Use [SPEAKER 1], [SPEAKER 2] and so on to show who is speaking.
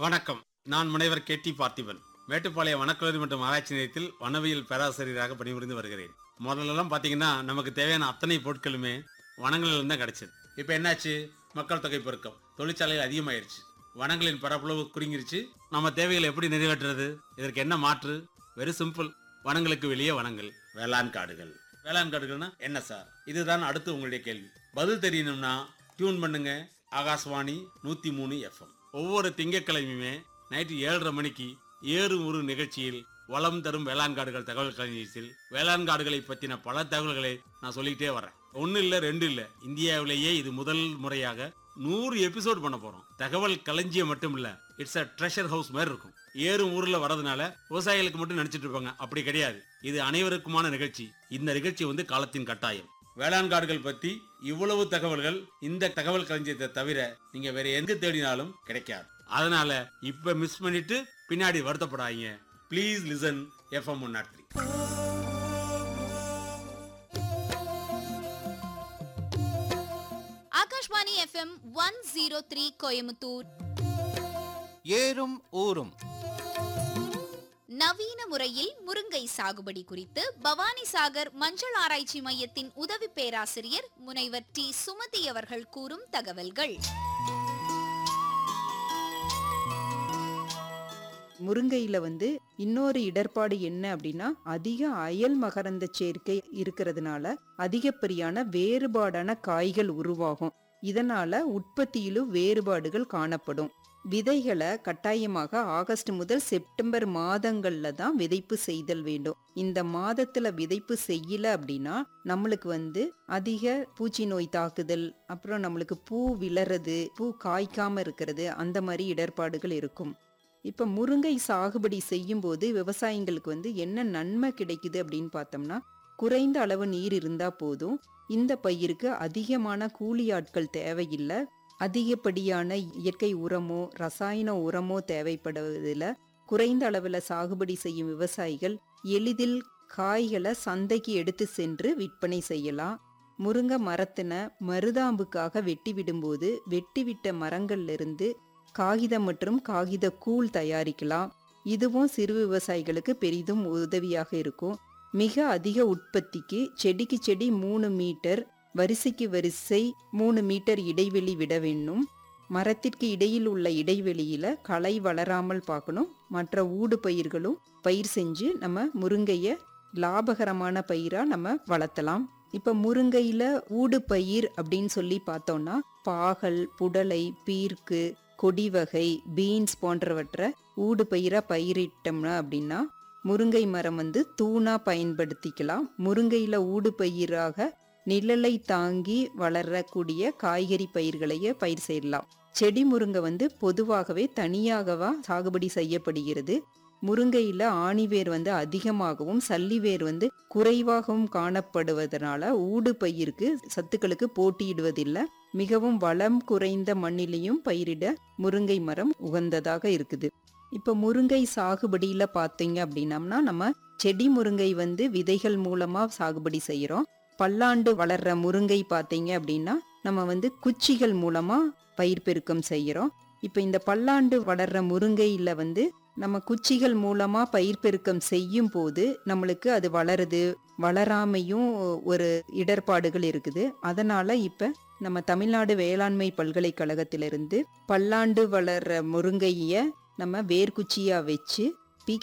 [SPEAKER 1] வணக்கம் நான் முனைவர் கே டி பார்த்திபன் மேட்டுப்பாளையம் வனக்கல்லூரி மற்றும் ஆராய்ச்சி நிலையத்தில் வனவியல் பேராசிரியராக பணிபுரிந்து வருகிறேன் முதல்லலாம் பார்த்தீங்கன்னா நமக்கு தேவையான அத்தனை பொருட்களுமே வனங்களில் தான் கிடைச்சது இப்போ என்னாச்சு மக்கள் தொகை பெருக்கம் தொழிற்சாலைகள் அதிகமாயிருச்சு வனங்களின் பரப்பளவு குறுங்கிருச்சு நம்ம தேவைகளை எப்படி நிறைவேற்றுறது இதற்கு என்ன மாற்று வெரி சிம்பிள் வனங்களுக்கு வெளியே வனங்கள் வேளாண் காடுகள் வேளாண் காடுகள்னா என்ன சார் இதுதான் அடுத்து உங்களுடைய கேள்வி பதில் தெரியணும்னா டியூன் பண்ணுங்க ஆகாஷ்வாணி நூத்தி மூணு எஃப்எம் ஒவ்வொரு திங்கட்கிழமையுமே நைட்டு ஏழரை மணிக்கு ஏறு ஒரு நிகழ்ச்சியில் வளம் தரும் வேளாண் காடுகள் தகவல் களஞ்சியத்தில் வேளாண் காடுகளை பற்றின பல தகவல்களை நான் சொல்லிக்கிட்டே வரேன் ஒன்னு இல்ல ரெண்டு இல்ல இந்தியாவிலேயே இது முதல் முறையாக நூறு எபிசோட் பண்ண போறோம் தகவல் களஞ்சியம் மட்டும் இல்ல இட்ஸ் அ ட்ரெஷர் ஹவுஸ் மாதிரி இருக்கும் ஏறும் ஊர்ல வரதுனால விவசாயிகளுக்கு மட்டும் நினைச்சிட்டு இருப்பாங்க அப்படி கிடையாது இது அனைவருக்குமான நிகழ்ச்சி இந்த நிகழ்ச்சி வந்து காலத்தின் கட்டாயம் வேளாண் காடுகள் பத்தி இவ்வளவு தகவல்கள் இந்த தகவல் களஞ்சியத்தை தவிர நீங்க வேற எங்க தேடினாலும் கிடைக்காது அதனால இப்ப மிஸ் பண்ணிட்டு பின்னாடி வருத்தப்படாதீங்க please listen FM one nought three
[SPEAKER 2] Akashvani FM one zero three Coimbatore
[SPEAKER 3] ஏறும் ஊரும்
[SPEAKER 2] நவீன முறையில் முருங்கை சாகுபடி குறித்து பவானி சாகர் மஞ்சள் ஆராய்ச்சி மையத்தின் உதவி பேராசிரியர் முனைவர் டி சுமதி அவர்கள் கூறும் தகவல்கள்
[SPEAKER 4] முருங்கையில வந்து இன்னொரு இடர்பாடு என்ன அப்படின்னா அதிக அயல் மகரந்த சேர்க்கை இருக்கிறதுனால அதிகப்படியான வேறுபாடான காய்கள் உருவாகும் இதனால உற்பத்தியிலும் வேறுபாடுகள் காணப்படும் விதைகளை கட்டாயமாக ஆகஸ்ட் முதல் செப்டம்பர் மாதங்கள்ல தான் விதைப்பு செய்தல் வேண்டும் இந்த மாதத்துல விதைப்பு செய்யல அப்படின்னா நம்மளுக்கு வந்து அதிக பூச்சி நோய் தாக்குதல் அப்புறம் நம்மளுக்கு பூ விழறது பூ காய்க்காம இருக்கிறது அந்த மாதிரி இடர்பாடுகள் இருக்கும் இப்ப முருங்கை சாகுபடி செய்யும்போது விவசாயிங்களுக்கு வந்து என்ன நன்மை கிடைக்குது அப்படின்னு பார்த்தோம்னா குறைந்த அளவு நீர் இருந்தா போதும் இந்த பயிருக்கு அதிகமான கூலி ஆட்கள் தேவையில்லை அதிகப்படியான இயற்கை உரமோ ரசாயன உரமோ தேவைப்படுவதில்லை குறைந்த அளவுல சாகுபடி செய்யும் விவசாயிகள் எளிதில் காய்களை சந்தைக்கு எடுத்து சென்று விற்பனை செய்யலாம் முருங்கை மரத்தின மருதாம்புக்காக வெட்டி விடும்போது வெட்டிவிட்ட மரங்கள்ல இருந்து காகிதம் மற்றும் காகித கூழ் தயாரிக்கலாம் இதுவும் சிறு விவசாயிகளுக்கு பெரிதும் உதவியாக இருக்கும் மிக அதிக உற்பத்திக்கு செடிக்கு செடி மூணு மீட்டர் வரிசைக்கு வரிசை மூணு மீட்டர் இடைவெளி விட வேண்டும் மரத்திற்கு இடையில் உள்ள இடைவெளியில களை வளராமல் பார்க்கணும் மற்ற ஊடு பயிர்களும் பயிர் செஞ்சு நம்ம முருங்கைய லாபகரமான பயிரா நம்ம வளர்த்தலாம் இப்ப முருங்கையில ஊடு பயிர் அப்படின்னு சொல்லி பார்த்தோம்னா பாகல் புடலை பீர்க்கு கொடி வகை பீன்ஸ் போன்றவற்றை ஊடு பயிரா பயிரிட்டோம்னா அப்படின்னா முருங்கை மரம் வந்து தூணா பயன்படுத்திக்கலாம் முருங்கையில ஊடு பயிராக நிழலை தாங்கி வளரக்கூடிய காய்கறி பயிர்களையே பயிர் செய்யலாம் செடி முருங்கை வந்து பொதுவாகவே தனியாகவா சாகுபடி செய்யப்படுகிறது முருங்கையில ஆணிவேர் வந்து அதிகமாகவும் சல்லிவேர் வந்து குறைவாகவும் காணப்படுவதனால ஊடு பயிருக்கு சத்துக்களுக்கு போட்டியிடுவதில்லை மிகவும் வளம் குறைந்த மண்ணிலையும் பயிரிட முருங்கை மரம் உகந்ததாக இருக்குது இப்ப முருங்கை சாகுபடியில பாத்தீங்க அப்படின்னம்னா நம்ம செடி முருங்கை வந்து விதைகள் மூலமா சாகுபடி செய்யறோம் பல்லாண்டு வளர்ற முருங்கை பாத்தீங்க அப்படின்னா நம்ம வந்து குச்சிகள் மூலமா பயிர் பெருக்கம் செய்யறோம் இப்ப இந்த பல்லாண்டு வளர்ற முருங்கையில வந்து நம்ம குச்சிகள் மூலமா பயிர் பெருக்கம் செய்யும் போது நம்மளுக்கு அது வளருது வளராமையும் ஒரு இடர்பாடுகள் இருக்குது அதனால இப்ப நம்ம தமிழ்நாடு வேளாண்மை பல்கலைக்கழகத்திலிருந்து பல்லாண்டு வளர்ற முருங்கைய நம்ம வேர்க்குச்சியா வச்சு